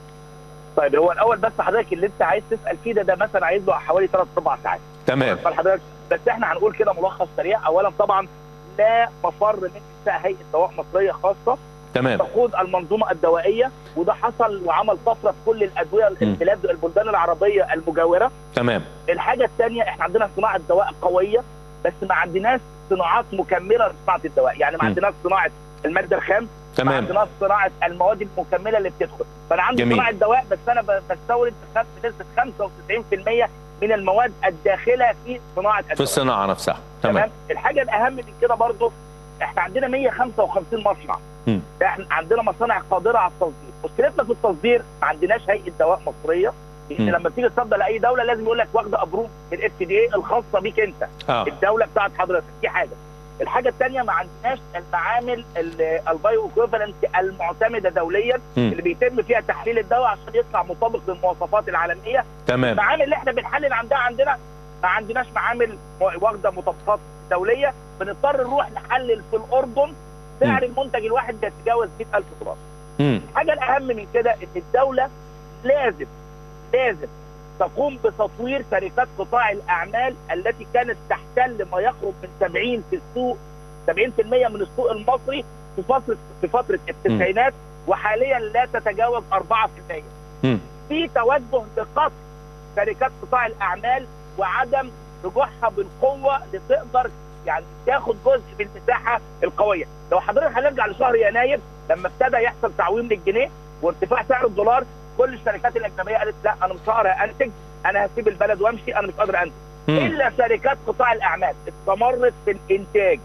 طيب هو الاول بس حضرتك اللي انت عايز تسال فيه ده ده مثلا عايز له حوالي 3 4 ساعات تمام فحضرتك بس احنا هنقول كده ملخص سريع اولا طبعا لا مفر من انشاء هيئه دواء مصريه خاصه تمام تقود المنظومه الدوائيه وده حصل وعمل طفره في كل الادويه البلاد البلدان العربيه المجاوره تمام الحاجه الثانيه احنا عندنا صناعه دواء قويه بس ما عندناش صناعات مكمله لصناعه الدواء يعني ما م. عندناش صناعه الماده الخام ما تمام عندناش صناعه المواد المكمله اللي بتدخل فانا عندي جميل. صناعه دواء بس انا ب- بستورد بنسبه 95% من المواد الداخله في صناعه في الدواء الصناعه نفسها تمام تمام الحاجه الاهم من كده برضو احنا عندنا 155 مصنع مم. احنا عندنا مصانع قادره على التصدير مشكلتنا في التصدير ما عندناش هيئه دواء مصريه لان مم. لما تيجي تصدر لاي دوله لازم يقول لك واخده ابروف الاف دي اي الخاصه بيك انت اه الدوله بتاعت حضرتك دي حاجه الحاجه الثانيه ما عندناش المعامل ال- البايو ايكويفالنت المعتمده دوليا مم. اللي بيتم فيها تحليل الدواء عشان يطلع مطابق للمواصفات العالميه تمام المعامل اللي احنا بنحلل عندها عندنا ما عندناش معامل م- واخده مطابقات دوليه بنضطر نروح نحلل في الاردن سعر المنتج الواحد بيتجاوز 100000 دولار مم. الحاجه الاهم من كده ان الدوله لازم لازم تقوم بتطوير شركات قطاع الاعمال التي كانت تحتل ما يقرب من 70 في السوق 70% من السوق المصري في فتره في فتره التسعينات وحاليا لا تتجاوز 4% مم. في توجه لقطع شركات قطاع الاعمال وعدم رجوعها بالقوه لتقدر يعني تاخد جزء من المساحه القويه لو حضرتك هنرجع لشهر يناير لما ابتدى يحصل تعويم للجنيه وارتفاع سعر الدولار كل الشركات الاجنبيه قالت لا انا مش هقدر انتج انا هسيب البلد وامشي انا مش قادر انتج مم. الا شركات قطاع الاعمال استمرت في الانتاج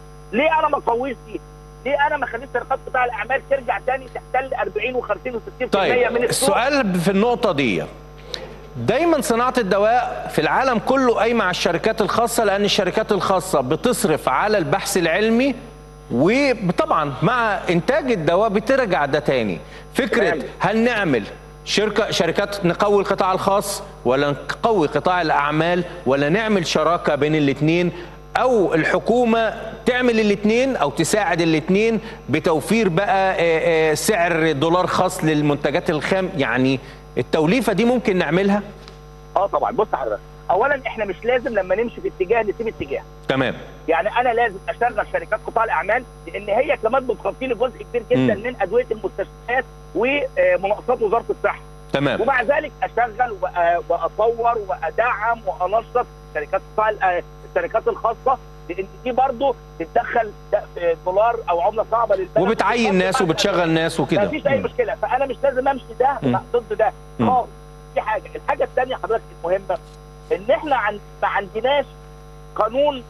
ليه انا ما اقويش دي؟ ليه انا ما خليش شركات قطاع الاعمال ترجع تاني تحتل 40 و50 و60% طيب من السوق السؤال في النقطة دي دايما صناعة الدواء في العالم كله قايمة على الشركات الخاصة لأن الشركات الخاصة بتصرف على البحث العلمي وطبعا مع إنتاج الدواء بترجع ده تاني فكرة تمام. هل نعمل شركة شركات نقوي القطاع الخاص ولا نقوي قطاع الأعمال ولا نعمل شراكة بين الاتنين او الحكومه تعمل الاثنين او تساعد الاثنين بتوفير بقى آه، آه، سعر دولار خاص للمنتجات الخام يعني التوليفه دي ممكن نعملها اه طبعا بص حضرتك اولا احنا مش لازم لما نمشي في اتجاه نسيب اتجاه تمام يعني انا لازم اشغل شركات قطاع الاعمال لان هي كمان بتغطي لي جزء كبير جدا مم. من ادويه المستشفيات ومناقصات وزاره الصحه تمام ومع ذلك اشغل وأ- واطور وادعم وانشط شركات قطاع ال- الشركات الخاصه لان دي برضه بتدخل د- دولار او عمله صعبه للبلد وبتعين ناس وبتشغل ناس وكده مفيش اي مم. مشكله فانا مش لازم امشي ده مم. لا ضد ده مم. خالص دي حاجه الحاجه الثانيه حضرتك المهمه ان احنا عن... ما عندناش قانون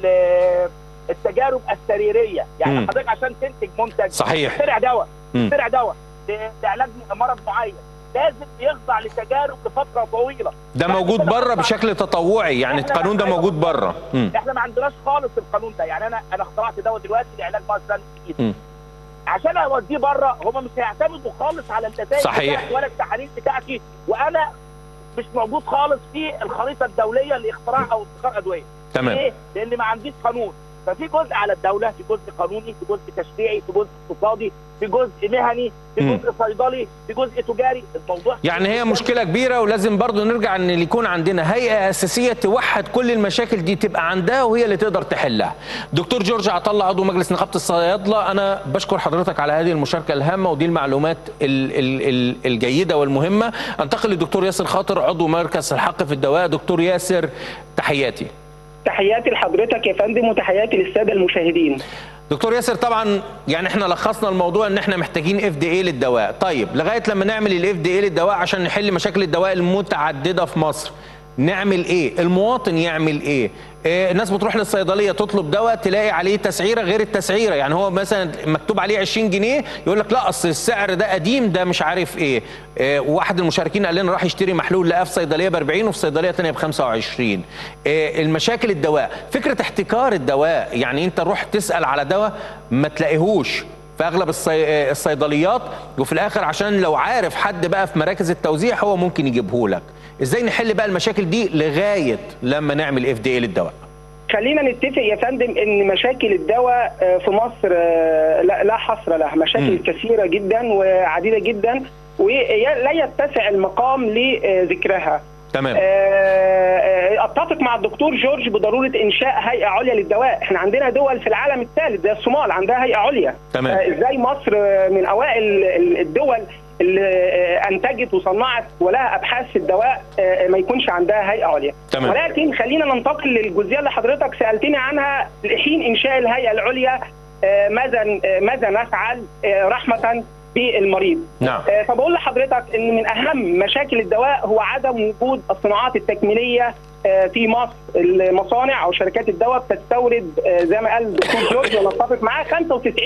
ال- التجارب السريريه يعني مم. حضرتك عشان تنتج منتج صحيح. تخترع دواء مم. تخترع دواء ل- لعلاج مرض معين لازم يخضع لتجارب لفتره طويله ده موجود بره بشكل تطوعي يعني إحنا القانون ده أيوة موجود بره مم. احنا ما عندناش خالص القانون ده يعني انا انا اخترعت دواء دلوقتي لعلاج مثلا مم. ايد عشان اوديه بره هم مش هيعتمدوا خالص على النتائج صحيح. بتاعتي ولا التحاليل بتاعتي وانا مش موجود خالص في الخريطه الدوليه لاختراع او ابتكار ادويه تمام. ليه؟ لان ما عنديش قانون ففي جزء على الدوله في جزء قانوني في جزء تشريعي في جزء اقتصادي في جزء مهني في مم. جزء صيدلي في جزء تجاري الموضوع يعني هي مشكلة كبيرة ولازم برضو نرجع ان يكون عندنا هيئة أساسية توحد كل المشاكل دي تبقى عندها وهي اللي تقدر تحلها. دكتور جورج عطلة عضو مجلس نقابة الصيادلة أنا بشكر حضرتك على هذه المشاركة الهامة ودي المعلومات ال ال ال الجيدة والمهمة. أنتقل للدكتور ياسر خاطر عضو مركز الحق في الدواء. دكتور ياسر تحياتي. تحياتي لحضرتك يا فندم وتحياتي للساده المشاهدين دكتور ياسر طبعا يعني احنا لخصنا الموضوع ان احنا محتاجين اف دي اي للدواء طيب لغايه لما نعمل الاف دي اي للدواء عشان نحل مشاكل الدواء المتعدده في مصر نعمل ايه المواطن يعمل ايه إيه، الناس بتروح للصيدليه تطلب دواء تلاقي عليه تسعيره غير التسعيره يعني هو مثلا مكتوب عليه 20 جنيه يقول لك لا اصل السعر ده قديم ده مش عارف ايه إيه، واحد المشاركين قال لنا راح يشتري محلول لقاه في صيدليه ب 40 وفي صيدليه ثانيه ب 25 إيه، المشاكل الدواء فكره احتكار الدواء يعني انت روح تسال على دواء ما تلاقيهوش في اغلب الصي... الصيدليات وفي الاخر عشان لو عارف حد بقى في مراكز التوزيع هو ممكن يجيبه لك ازاي نحل بقى المشاكل دي لغايه لما نعمل اف دي اي للدواء خلينا نتفق يا فندم ان مشاكل الدواء آه، في مصر آه، لا لا حصر لها مشاكل مم. كثيره جدا وعديده جدا ولا يتسع المقام لذكرها تمام آه، آه، اتفق مع الدكتور جورج بضروره انشاء هيئه عليا للدواء احنا عندنا دول في العالم الثالث زي الصومال عندها هيئه عليا تمام. آه، ازاي مصر آه، من اوائل ال- الدول اللي آه، انتجت وصنعت ولها ابحاث في الدواء آه، ما يكونش عندها هيئه عليا تمام. ولكن خلينا ننتقل للجزئيه اللي حضرتك سالتني عنها لحين انشاء الهيئه العليا آه، ماذا آه، ماذا نفعل آه، رحمه بالمريض نعم آه، فبقول لحضرتك ان من اهم مشاكل الدواء هو عدم وجود الصناعات التكميليه آه، في مصر المصانع او شركات الدواء بتستورد آه، زي ما قال الدكتور جورج وانا اتفق معاه 95%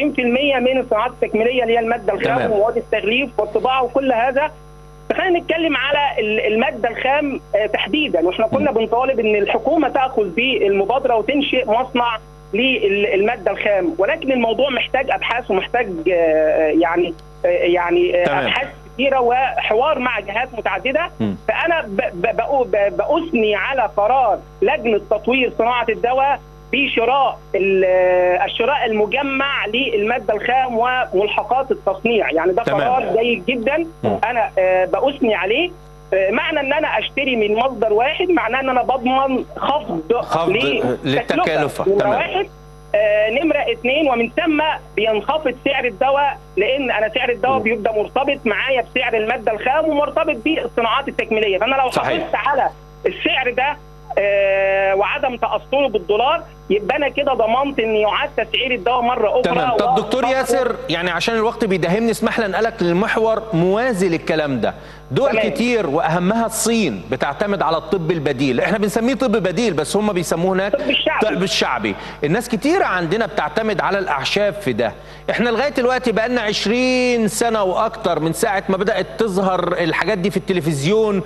من الصناعات التكميليه اللي هي الماده الخام تمام. ومواد التغليف والطباعه وكل هذا فخلينا نتكلم على ال- الماده الخام آه، تحديدا واحنا كنا بنطالب ان الحكومه تاخذ بالمبادره وتنشئ مصنع للماده الخام ولكن الموضوع محتاج ابحاث ومحتاج آه، يعني آه، يعني آه، تمام. ابحاث كثيره وحوار مع جهات متعدده مم. فانا ب- ب- بقو- ب- باثني على قرار لجنه تطوير صناعه الدواء بشراء ال- الشراء المجمع للماده الخام وملحقات التصنيع يعني ده تمام. قرار جيد جدا مم. انا آه، باثني عليه آه، معنى ان انا اشتري من مصدر واحد معناه ان انا بضمن خفض خفض للتكلفة. نمرة تمام. واحد آه، نمرة اثنين ومن ثم بينخفض سعر الدواء لان انا سعر الدواء بيبقى مرتبط معايا بسعر الماده الخام ومرتبط بالصناعات التكميليه فانا لو صحيح. حافظت على السعر ده آه، وعدم تاثره بالدولار يبقى انا كده ضمنت ان يعاد تسعير الدواء مره اخرى تمام طب دكتور وأخفضه. ياسر يعني عشان الوقت بيداهمني اسمح لي انقلك للمحور موازي للكلام ده دول تمام. كتير واهمها الصين بتعتمد على الطب البديل احنا بنسميه طب بديل بس هم بيسموه هناك الطب الشعبي. طب الشعبي الناس كتير عندنا بتعتمد على الاعشاب في ده احنا لغايه دلوقتي بقى لنا 20 سنه واكتر من ساعه ما بدات تظهر الحاجات دي في التلفزيون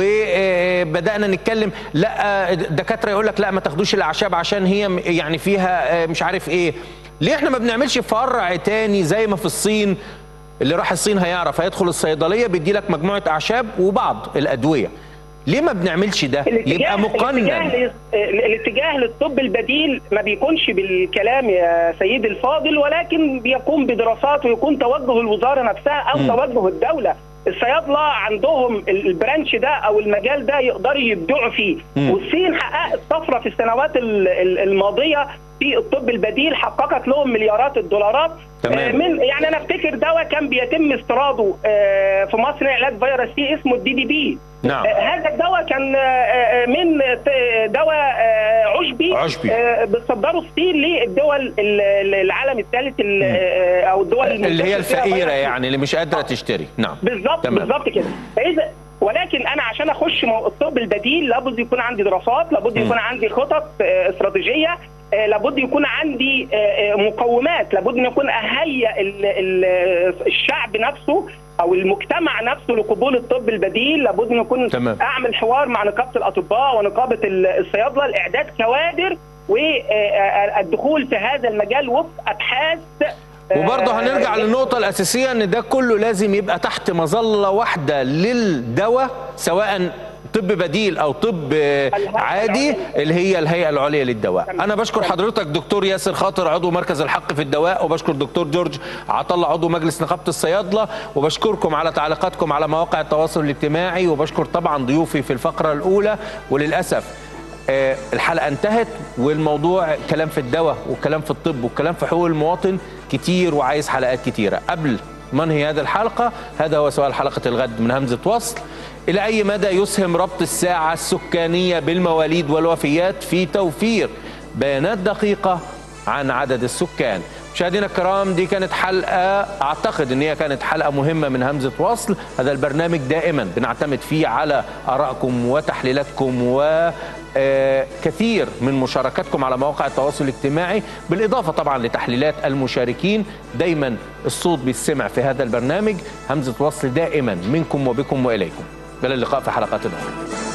وبدانا نتكلم لا الدكاتره يقول لك لا ما تاخدوش الاعشاب عشان هي م- يعني فيها آه، مش عارف ايه ليه احنا ما بنعملش فرع تاني زي ما في الصين اللي راح الصين هيعرف هيدخل الصيدليه بيدي لك مجموعه اعشاب وبعض الادويه ليه ما بنعملش ده يبقى مقنن الاتجاه, لل- الاتجاه للطب البديل ما بيكونش بالكلام يا سيدي الفاضل ولكن بيكون بدراسات ويكون توجه الوزاره نفسها او مم. توجه الدوله الصيادله عندهم ال- البرانش ده او المجال ده يقدروا يبدعوا فيه مم. والصين حققت طفره في السنوات ال- ال- الماضيه في الطب البديل حققت لهم مليارات الدولارات تمام. آه، من يعني انا افتكر دواء كان بيتم استيراده آه، في مصر علاج فيروس سي اسمه الدي دي بي نعم. آه، هذا الدواء كان آه، آه، من ت- دواء آه، عشبي عشبي. آه، بتصدره الصين للدول ال- ال- العالم الثالث ال- آه، او الدول اللي هي المنتشر فيها الفقيره فيروس يعني اللي مش قادره تشتري نعم بالظبط تمام. بالظبط كده فاذا ولكن انا عشان اخش مو- الطب البديل لابد يكون عندي دراسات لابد مم. يكون عندي خطط آه، استراتيجيه آه، لابد يكون عندي آه، آه، مقومات لابد ان يكون اهيئ ال- ال- الشعب نفسه او المجتمع نفسه لقبول الطب البديل لابد ان يكون تمام. اعمل حوار مع نقابه الاطباء ونقابه ال- الصيادله لاعداد كوادر والدخول في هذا المجال وفق ابحاث وبرضه آه، هنرجع للنقطة الأساسية إن ده كله لازم يبقى تحت مظلة واحدة للدواء سواء طب بديل أو طب آه، عادي اللي هي الهيئة العليا للدواء. أنا بشكر حضرتك دكتور ياسر خاطر عضو مركز الحق في الدواء وبشكر دكتور جورج عطلة عضو مجلس نقابة الصيادلة وبشكركم على تعليقاتكم على مواقع التواصل الاجتماعي وبشكر طبعا ضيوفي في الفقرة الأولى وللأسف آه، الحلقه انتهت والموضوع كلام في الدواء وكلام في الطب وكلام في حقوق المواطن كتير وعايز حلقات كتيره قبل ما انهي هذه الحلقه هذا هو سؤال حلقه الغد من همزه وصل الى اي مدى يسهم ربط الساعه السكانيه بالمواليد والوفيات في توفير بيانات دقيقه عن عدد السكان مشاهدينا الكرام دي كانت حلقة أعتقد أن هي كانت حلقة مهمة من همزة وصل هذا البرنامج دائما بنعتمد فيه على آرائكم وتحليلاتكم و آه، كثير من مشاركاتكم على مواقع التواصل الاجتماعي بالإضافة طبعا لتحليلات المشاركين دايما الصوت بيسمع في هذا البرنامج همزة وصل دائما منكم وبكم وإليكم إلى اللقاء في حلقات أخرى